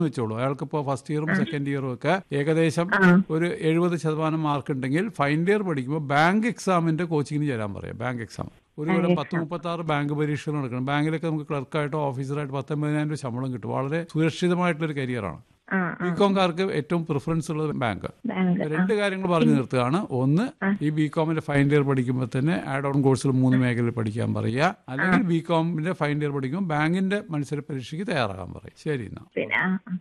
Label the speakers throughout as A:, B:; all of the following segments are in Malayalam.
A: വെച്ചോളൂ അയാൾക്ക് ഇപ്പോൾ ഫസ്റ്റ് ഇയറും സെക്കൻഡ് ഇയറും ഒക്കെ ഏകദേശം ഒരു എഴുപത് ശതമാനം മാർക്ക് ഉണ്ടെങ്കിൽ ഫൈനൽ ഇയർ പഠിക്കുമ്പോൾ ബാങ്ക് എക്സാമിന്റെ കോച്ചിങ്ങിന് ചേരാൻ പറയാം ബാങ്ക് എക്സാം ഒരു കൊല്ലം പത്ത് മുപ്പത്തി ആറ് ബാങ്ക് പരീക്ഷകൾ നടക്കണം ബാങ്കിലൊക്കെ നമുക്ക് ക്ലർക്കായിട്ടോ ഓഫീസറായിട്ടോ പത്തൊമ്പതിനായിരം രൂപ ശമ്പളം കിട്ടും വളരെ സുരക്ഷിതമായിട്ടുള്ളൊരു കരിയറാണ്
B: ആ
A: ബികോംകാർക്ക് ഏറ്റവും പ്രിഫറൻസ് ഉള്ളത് ബാങ്ക്
B: ബാങ്ക്
A: രണ്ട് കാര്യങ്ങൾ പറഞ്ഞു നിർത്തുകയാണ് ഒന്ന് ഈ ബി കോമിന്റെ ഫൈനൽ ഇയർ പഠിക്കുമ്പോൾ തന്നെ ആഡ് ഓൺ കോഴ്സിൽ മൂന്ന് മേഖലയിൽ പഠിക്കാൻ പറയുക അല്ലെങ്കിൽ ബി കോമിന്റെ ഫൈനൽ ഇയർ പഠിക്കുമ്പോൾ ബാങ്കിന്റെ മത്സര പരീക്ഷയ്ക്ക് തയ്യാറാകാൻ പറയും ശരി എന്നാ
B: പിന്നെ ആ, ആ.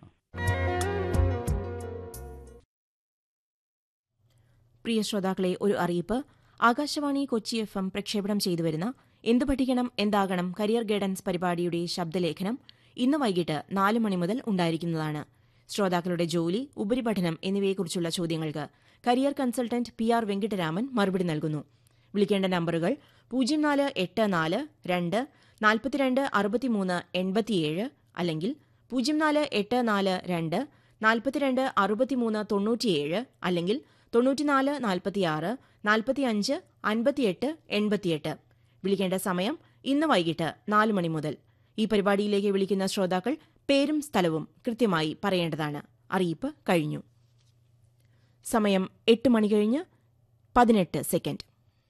C: പ്രിയ ശ്രോതാക്കളെ ഒരു അറിയിപ്പ് ആകാശവാണി കൊച്ചി എഫ് എം പ്രക്ഷേപണം ചെയ്തു വരുന്ന എന്തു പഠിക്കണം എന്താകണം കരിയർ ഗൈഡൻസ് പരിപാടിയുടെ ശബ്ദലേഖനം ഇന്ന് വൈകിട്ട് നാല് മണി മുതൽ ഉണ്ടായിരിക്കുന്നതാണ് ശ്രോതാക്കളുടെ ജോലി ഉപരിപഠനം എന്നിവയെക്കുറിച്ചുള്ള ചോദ്യങ്ങൾക്ക് career consultant P R Venkataraman മറുപടി നൽകുന്നു വിളിക്കേണ്ട നമ്പറുകൾ പൂജ്യം നാല് എട്ട് നാല് രണ്ട് നാൽപ്പത്തിരണ്ട് അറുപത്തിമൂന്ന് എൺപത്തിയേഴ് അല്ലെങ്കിൽ പൂജ്യം നാല് എട്ട് നാല് രണ്ട് നാൽപ്പത്തിരണ്ട് അറുപത്തിമൂന്ന് തൊണ്ണൂറ്റിയേഴ് അല്ലെങ്കിൽ തൊണ്ണൂറ്റിനാല് നാൽപ്പത്തിയാറ് നാൽപ്പത്തിയഞ്ച് അൻപത്തിയെട്ട് എൺപത്തിയെട്ട് വിളിക്കേണ്ട സമയം ഇന്ന് വൈകിട്ട് നാല് മണി മുതൽ ഈ പരിപാടിയിലേക്ക് വിളിക്കുന്ന ശ്രോതാക്കൾ പേരും സ്ഥലവും കൃത്യമായി പറയേണ്ടതാണ് അറിയിപ്പ് കഴിഞ്ഞു സമയം എട്ട് മണി കഴിഞ്ഞ് പതിനെട്ട് സെക്കൻഡ്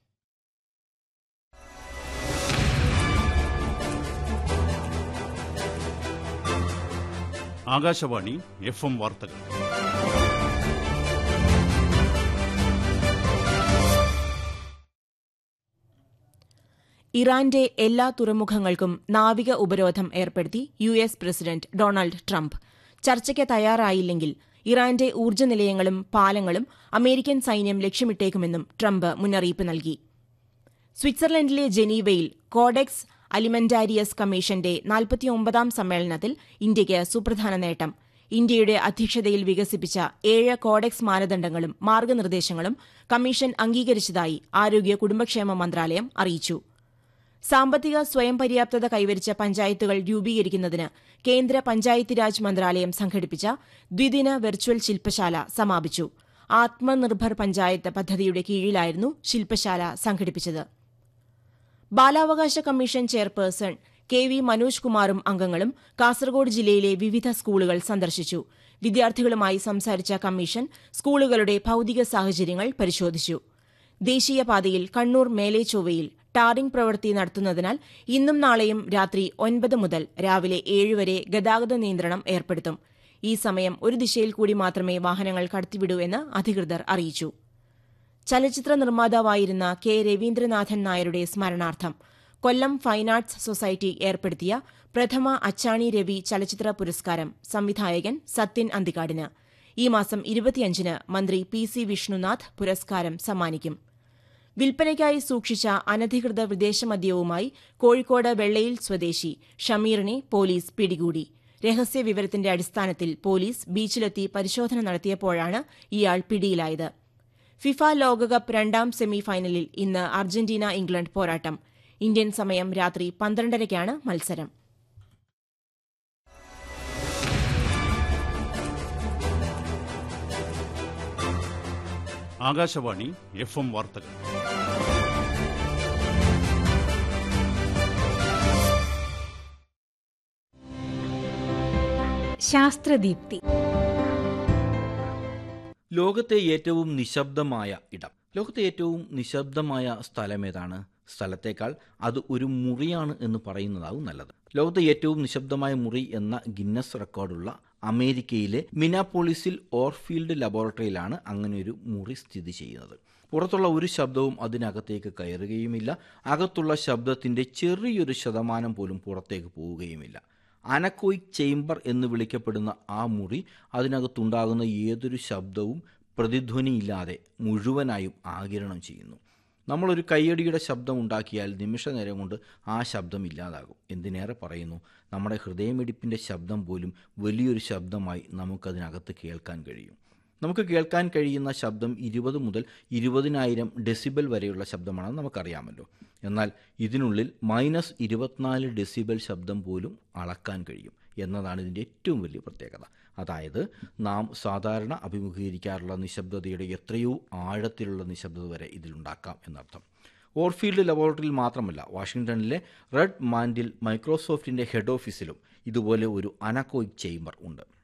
D: ആകാശവാണി എഫ് എം വാർത്തകൾ
C: ഇറാന്റെ എല്ലാ തുറമുഖങ്ങൾക്കും നാവിക ഉപരോധം ഏർപ്പെടുത്തി U S president Donald Trump ചർച്ചയ്ക്ക് തയ്യാറായില്ലെങ്കിൽ ഇറാന്റെ ഊർജ്ജ നിലയങ്ങളും പാലങ്ങളും അമേരിക്കൻ സൈന്യം ലക്ഷ്യമിട്ടേക്കുമെന്നും ട്രംപ് മുന്നറിയിപ്പ് നൽകി സ്വിറ്റ്സർലൻഡിലെ ജനീവയിൽ കോഡെക്സ് അലിമെന്റാരിയസ് കമ്മീഷന്റെ നാൽപ്പത്തിയൊമ്പതാം സമ്മേളനത്തിൽ ഇന്ത്യയ്ക്ക് സുപ്രധാന നേട്ടം ഇന്ത്യയുടെ അധ്യക്ഷതയിൽ വികസിപ്പിച്ച ഏഴ് കോഡെക്സ് മാനദണ്ഡങ്ങളും മാർഗനിർദ്ദേശങ്ങളും കമ്മീഷൻ അംഗീകരിച്ചതായി ആരോഗ്യ കുടുംബക്ഷേമ മന്ത്രാലയം അറിയിച്ചു സാമ്പത്തിക സ്വയം പര്യാപ്തത കൈവരിച്ച പഞ്ചായത്തുകൾ രൂപീകരിക്കുന്നതിന് കേന്ദ്ര പഞ്ചായത്ത് രാജ് മന്ത്രാലയം സംഘടിപ്പിച്ച ദ്വിദിന വെർച്വൽ ശില്പശാല സമാപിച്ചു ആത്മനിർഭർ പഞ്ചായത്ത് പദ്ധതിയുടെ കീഴിലായിരുന്നു ശില്പശാല സംഘടിപ്പിച്ചത് ബാലാവകാശ commission chairperson K V Manoj കുമാറും അംഗങ്ങളും കാസർഗോഡ് ജില്ലയിലെ വിവിധ സ്കൂളുകൾ സന്ദർശിച്ചു വിദ്യാർത്ഥികളുമായി സംസാരിച്ച കമ്മീഷൻ സ്കൂളുകളുടെ ഭൌതിക സാഹചര്യങ്ങൾ പരിശോധിച്ചു ദേശീയപാതയിൽ കണ്ണൂർ മേലേച്ചൊവ്വയിൽ ടാറിംഗ് പ്രവൃത്തി നടത്തുന്നതിനാൽ ഇന്നും നാളെയും രാത്രി ഒൻപത് മുതൽ രാവിലെ ഏഴ് വരെ ഗതാഗത നിയന്ത്രണം ഏർപ്പെടുത്തും ഈ സമയം ഒരു ദിശയിൽ കൂടി മാത്രമേ വാഹനങ്ങൾ കടത്തിവിടൂ എന്ന് അധികൃതർ അറിയിച്ചു ചലച്ചിത്ര നിർമ്മാതാവായിരുന്ന കെ രവീന്ദ്രനാഥൻ നായരുടെ സ്മരണാർത്ഥം കൊല്ലം ഫൈൻ ആർട്സ് സൊസൈറ്റി ഏർപ്പെടുത്തിയ പ്രഥമ അച്ചാണി രവി ചലച്ചിത്ര പുരസ്കാരം സംവിധായകൻ സത്യൻ അന്തിക്കാടിന് ഈ മാസം ഇരുപത്തിയഞ്ചിന് മന്ത്രി പി സി വിഷ്ണുനാഥ് പുരസ്കാരം സമ്മാനിക്കും വിൽപ്പനയ്ക്കായി സൂക്ഷിച്ച അനധികൃത വിദേശമദ്യവുമായി കോഴിക്കോട് വെള്ളയിൽ സ്വദേശി ഷമീറിനെ പോലീസ് പിടികൂടി രഹസ്യ വിവരത്തിന്റെ അടിസ്ഥാനത്തിൽ പോലീസ് ബീച്ചിലെത്തി പരിശോധന നടത്തിയപ്പോഴാണ് ഇയാൾ പിടിയിലായത് ഫിഫ ലോകകപ്പ് രണ്ടാം സെമി ഫൈനലിൽ ഇന്ന് അർജന്റീന ഇംഗ്ലണ്ട് പോരാട്ടം ഇന്ത്യൻ സമയം രാത്രി പന്ത്രണ്ടരയ്ക്കാണ് മത്സരം
D: ആകാശവാണി എഫ് എം വാർത്തകൾ
E: ശാസ്ത്രദീപ്തി
F: ലോകത്തെ ഏറ്റവും നിശബ്ദമായ ഇടം ലോകത്തെ ഏറ്റവും നിശബ്ദമായ സ്ഥലം ഏതാണ് സ്ഥലത്തേക്കാൾ അത് ഒരു മുറിയാണ് എന്ന് പറയുന്നതാവും നല്ലത് ലോകത്തെ ഏറ്റവും നിശബ്ദമായ മുറി എന്ന ഗിന്നസ് റെക്കോർഡുള്ള അമേരിക്കയിലെ മിനാപോളിസിൽ ഓർഫീൽഡ് ലബോറട്ടറിയിലാണ് അങ്ങനെ ഒരു മുറി സ്ഥിതി ചെയ്യുന്നത് പുറത്തുള്ള ഒരു ശബ്ദവും അതിനകത്തേക്ക് കയറുകയുമില്ല അകത്തുള്ള ശബ്ദത്തിൻ്റെ ചെറിയൊരു ശതമാനം പോലും പുറത്തേക്ക് പോവുകയുമില്ല അനക്കോയിക് ചേംബർ എന്ന് വിളിക്കപ്പെടുന്ന ആ മുറി അതിനകത്തുണ്ടാകുന്ന ഏതൊരു ശബ്ദവും പ്രതിധ്വനിയില്ലാതെ മുഴുവനായും ആകിരണം ചെയ്യുന്നു നമ്മളൊരു കയ്യടിയുടെ ശബ്ദം ഉണ്ടാക്കിയാൽ നിമിഷ നേരം കൊണ്ട് ആ ശബ്ദം ഇല്ലാതാകും എന്തിനേറെ പറയുന്നു നമ്മുടെ ഹൃദയമിടിപ്പിൻ്റെ ശബ്ദം പോലും വലിയൊരു ശബ്ദമായി നമുക്കതിനകത്ത് കേൾക്കാൻ കഴിയും നമുക്ക് കേൾക്കാൻ കഴിയുന്ന ശബ്ദം ഇരുപത് മുതൽ ഇരുപതിനായിരം ഡെസിബൽ വരെയുള്ള ശബ്ദമാണെന്ന് നമുക്കറിയാമല്ലോ എന്നാൽ ഇതിനുള്ളിൽ മൈനസ് ഇരുപത്തിനാല് ഡെസിബൽ ശബ്ദം പോലും അളക്കാൻ കഴിയും എന്നതാണ് ഇതിൻ്റെ ഏറ്റവും വലിയ പ്രത്യേകത അതായത് നാം സാധാരണ അഭിമുഖീകരിക്കാറുള്ള നിശബ്ദതയുടെ എത്രയോ ആഴത്തിലുള്ള നിശബ്ദത വരെ ഇതിലുണ്ടാക്കാം എന്നർത്ഥം ഓർഫീൽഡ് ലബോറട്ടറിയിൽ മാത്രമല്ല വാഷിംഗ്ടണിലെ റെഡ് മാൻഡിൽ മൈക്രോസോഫ്റ്റിൻ്റെ ഹെഡ് ഓഫീസിലും ഇതുപോലെ ഒരു അനക്കോയിക് ചേംബർ ഉണ്ട്